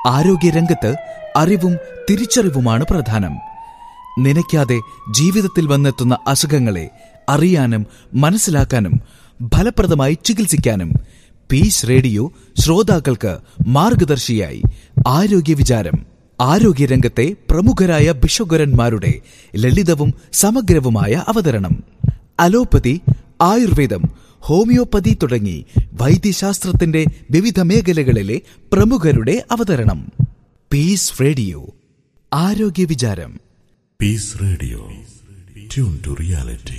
ആരോഗ്യരംഗത്ത് അറിവും തിരിച്ചറിവുമാണ് പ്രധാനം നനയ്ക്കാതെ ജീവിതത്തിൽ വന്നെത്തുന്ന അസുഖങ്ങളെ അറിയാനും മനസ്സിലാക്കാനും ഫലപ്രദമായി ചികിത്സിക്കാനും പീസ് റേഡിയോ ശ്രോതാക്കൾക്ക് മാർഗദർശിയായി ആരോഗ്യ വിചാരം ആരോഗ്യരംഗത്തെ പ്രമുഖരായ ബിഷോഗരന്മാരുടെ ലളിതവും സമഗ്രവുമായ അവതരണം അലോപ്പതി ആയുർവേദം ഹോമിയോപ്പതി തുടങ്ങി വൈദ്യശാസ്ത്രത്തിന്റെ വിവിധ മേഖലകളിലെ പ്രമുഖരുടെ അവതരണം പീസ് റേഡിയോ ആരോഗ്യ വിചാരം Peace Radio. Tune to reality.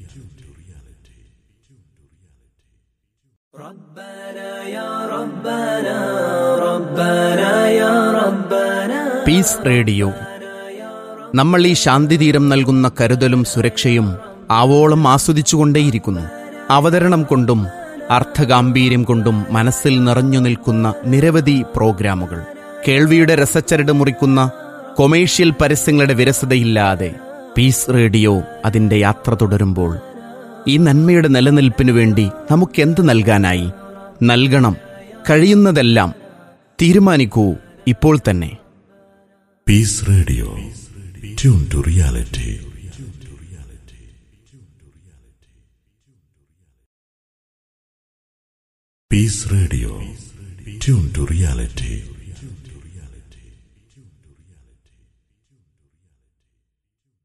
Peace Radio നമ്മൾ ഈ ശാന്തിതീരം നൽകുന്ന കരുതലും സുരക്ഷയും ആവോളം ആസ്വദിച്ചുകൊണ്ടേയിരിക്കുന്നു അവതരണം കൊണ്ടും അർത്ഥഗാംഭീര്യം കൊണ്ടും മനസ്സിൽ നിറഞ്ഞു നിൽക്കുന്ന നിരവധി പ്രോഗ്രാമുകൾ കേൾവിയുടെ രസച്ചരട് മുറിക്കുന്ന കൊമേഴ്ഷ്യൽ പരസ്യങ്ങളുടെ വിരസതയില്ലാതെ പീസ് റേഡിയോ അതിന്റെ യാത്ര തുടരുമ്പോൾ ഈ നന്മയുടെ നിലനിൽപ്പിനു വേണ്ടി നമുക്കെന്ത് നൽകാനായി നൽകണം കഴിയുന്നതെല്ലാം തീരുമാനിക്കൂ ഇപ്പോൾ തന്നെ Peace Radio. Tune to reality. Peace Radio. Tune to reality.